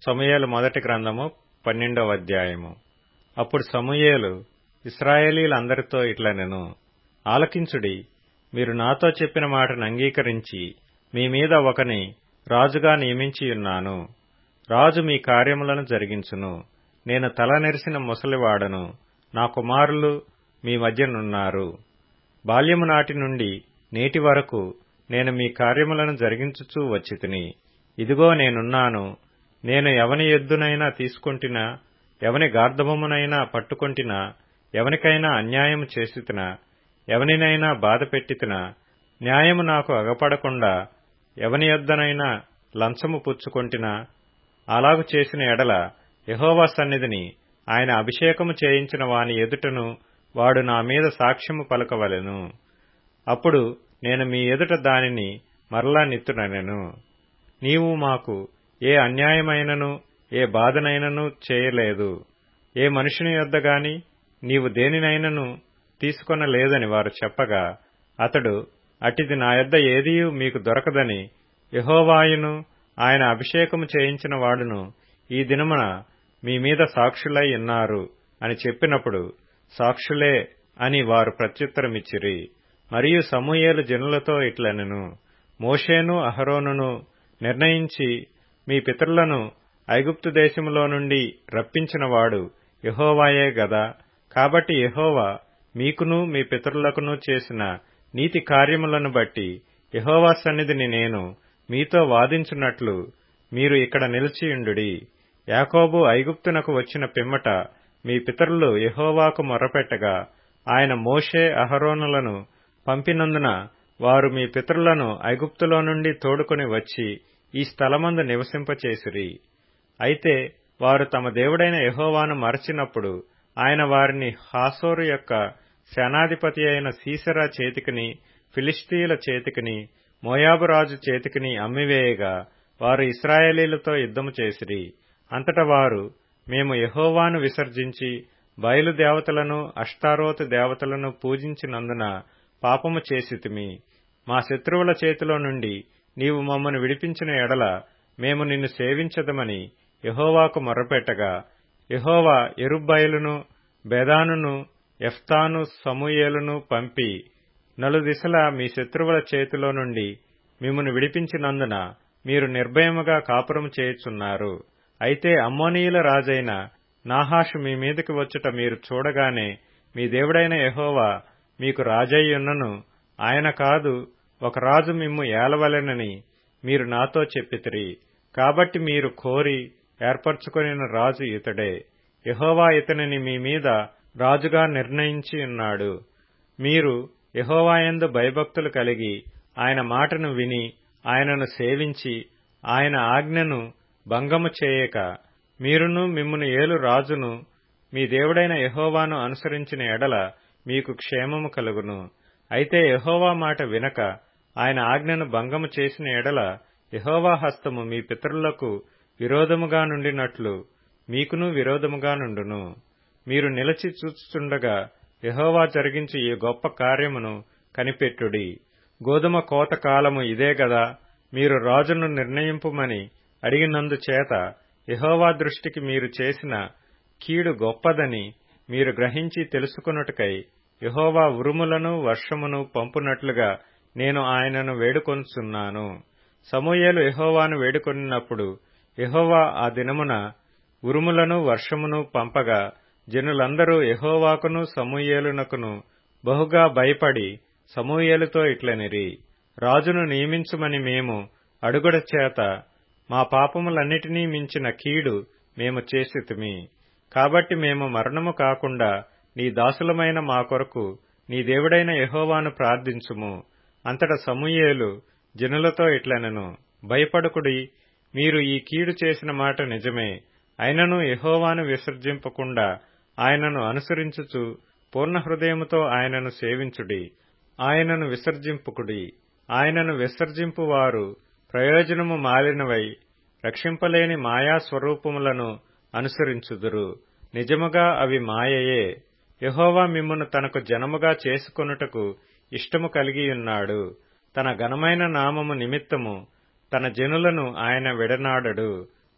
సమూయేలు మొదటి గ్రంథము పన్నెండవ అధ్యాయము అప్పుడు సమూయేలు ఇస్రాయేలీలందరితో ఇట్లనెను ఆలకించుడి మీరు నాతో చెప్పిన మాటను అంగీకరించి మీ మీద ఒకని రాజుగా నియమించియున్నాను రాజు మీ కార్యములను జరిగించును నేను తల నెరిసిన ముసలివాడను నా కుమారులు మీ మధ్యనున్నారు బాల్యము నాటి నుండి నేటి వరకు నేను మీ కార్యములను జరిగించుచూ వచ్చితిని ఇదిగో నేనున్నాను నేను ఎవని ఎద్దునైనా తీసుకొంటినా ఎవని గార్ధబమునైనా పట్టుకొంటినా ఎవనికైనా అన్యాయము చేసితినా ఎవనినైనా బాధ పెట్టితినా న్యాయము నాకు అగపడకుండా ఎవని యొద్దనైనా లంచము పుచ్చుకొంటినా అలాగు చేసిన ఎడల యహోవా సన్నిధిని ఆయన అభిషేకము చేయించిన వాని ఎదుటను వాడు నా మీద సాక్ష్యము పలకవలెను అప్పుడు నేను మీ ఎదుట దానిని మరలా నిత్తుననెను నీవు మాకు ఏ అన్యాయమైనను ఏ బాధనైనను చేయలేదు ఏ మనుషుని యొద్ద గాని నీవు దేనినైనను తీసుకొనలేదని వారు చెప్పగా అతడు అటిది నా యొద్ద ఏదియూ మీకు దొరకదని యహోవాయును ఆయన అభిషేకము చేయించిన వాడును ఈ దినమున మీ మీద సాక్షులై ఉన్నారు అని చెప్పినప్పుడు సాక్షులే అని వారు ప్రత్యుత్తరమిచ్చిరి మరియు సమూయేలు జనులతో ఇట్లనెను మోషేను అహరోనును నిర్ణయించి మీ పితరులను ఐగుప్తు దేశములో నుండి రప్పించినవాడు యహోవాయే గదా కాబట్టి యహోవా మీకును మీ పితరులకును చేసిన నీతి కార్యములను బట్టి యహోవా సన్నిధిని నేను మీతో వాదించున్నట్లు మీరు ఇక్కడ నిలిచియుండుడి యాకోబు ఐగుప్తునకు వచ్చిన పిమ్మట మీ పితరులు యహోవాకు మొర్రపెట్టగా ఆయన మోషే అహరోనులను పంపినందున వారు మీ పితరులను ఐగుప్తులో నుండి తోడుకొని వచ్చి ఈ స్థలమందు నివసింపచేసిరి అయితే వారు తమ దేవుడైన యహోవాను మరచినప్పుడు ఆయన వారిని హాసోరు యొక్క సేనాధిపతి అయిన సీసెరా చేతికిని ఫిలిస్తీయుల చేతికిని మోయాబురాజు చేతికిని అమ్మివేయగా వారు ఇస్రాయేలీలతో యుద్ధము చేసిరి అంతట వారు మేము యహోవాను విసర్జించి బయలుదేవతలను అష్టారోతు దేవతలను పూజించినందున పాపము చేసితిమి మా శత్రువుల చేతిలో నుండి నీవు మమ్మను విడిపించిన ఎడల మేము నిన్ను సేవించదమని యహోవాకు మొర్రపెట్టగా యహోవా ఎరుబ్బయలును బెదానును ఎఫ్తాను సమూయేలును పంపి నలుదిశలా మీ శత్రువుల చేతిలో నుండి మిమ్మను విడిపించినందున మీరు నిర్భయముగా కాపురము చేయుచున్నారు అయితే అమ్మోనీయుల రాజైన నాహాషు మీ మీదకి వచ్చుట మీరు చూడగానే మీ దేవుడైన యహోవా మీకు రాజయ్యున్నను ఆయన కాదు ఒక రాజు మిమ్ము ఏలవలెనని మీరు నాతో చెప్పితిరి కాబట్టి మీరు కోరి ఏర్పరచుకొనిన రాజు ఇతడే యహోవా ఇతనిని మీ మీద రాజుగా నిర్ణయించి ఉన్నాడు మీరు యహోవాయందు భయభక్తులు కలిగి ఆయన మాటను విని ఆయనను సేవించి ఆయన ఆజ్ఞను భంగము చేయక మీరును మిమ్మును ఏలు రాజును మీ దేవుడైన యహోవాను అనుసరించిన ఎడల మీకు క్షేమము కలుగును అయితే యహోవా మాట వినక ఆయన ఆజ్ఞను భంగము చేసిన ఎడల యహోవా హస్తము మీ పితరులకు విరోధముగా నుండినట్లు మీకును విరోధముగా నుండును మీరు నిలచి చూచుచుండగా యహోవా జరిగించి ఈ గొప్ప కార్యమును కనిపెట్టుడి గోధుమ కోత కాలము ఇదే గదా మీరు రాజును నిర్ణయింపుమని అడిగినందు చేత యహోవా దృష్టికి మీరు చేసిన కీడు గొప్పదని మీరు గ్రహించి తెలుసుకొనుటకై యహోవా ఉరుములను వర్షమును పంపునట్లుగా నేను ఆయనను వేడుకొనుచున్నాను సమూయేలు యహోవాను వేడుకొనినప్పుడు యహోవా ఆ దినమున ఉరుములను వర్షమును పంపగా జనులందరూ యహోవాకును సమూయేలునకును బహుగా భయపడి సమూయేలుతో ఇట్లనిరి రాజును నియమించుమని మేము అడుగుడ చేత మా పాపములన్నిటినీ మించిన కీడు మేము చేసితిమి కాబట్టి మేము మరణము కాకుండా నీ దాసులమైన మా కొరకు నీ దేవుడైన యహోవాను ప్రార్థించుము అంతట సమూయేలు జనులతో ఇట్లనెను భయపడకుడి మీరు ఈ కీడు చేసిన మాట నిజమే అయినను యహోవాను విసర్జింపకుండా ఆయనను అనుసరించుచు పూర్ణ హృదయముతో ఆయనను సేవించుడి ఆయనను విసర్జింపుకుడి ఆయనను విసర్జింపువారు ప్రయోజనము మాలినవై రక్షింపలేని మాయా స్వరూపములను అనుసరించుదురు నిజముగా అవి మాయయే యహోవా మిమ్మును తనకు జనముగా చేసుకొనుటకు ఇష్టము కలిగియున్నాడు తన ఘనమైన నామము నిమిత్తము తన జనులను ఆయన విడనాడడు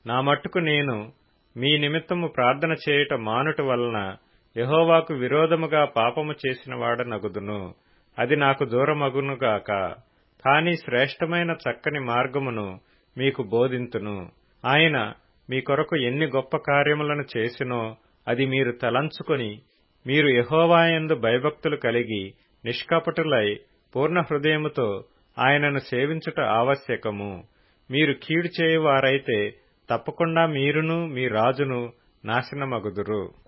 నా మట్టుకు నేను మీ నిమిత్తము ప్రార్థన చేయుట మానుట వలన యహోవాకు విరోధముగా పాపము చేసిన వాడనగుదును అది నాకు దూరమగునుగాక కాని శ్రేష్టమైన చక్కని మార్గమును మీకు బోధింతును ఆయన మీ కొరకు ఎన్ని గొప్ప కార్యములను చేసినో అది మీరు తలంచుకొని మీరు యహోవాయందు భయభక్తులు కలిగి నిష్కపటులై పూర్ణ హృదయముతో ఆయనను సేవించుట ఆవశ్యకము మీరు కీడు చేయువారైతే తప్పకుండా మీరును మీ రాజును నాశనమగుదురు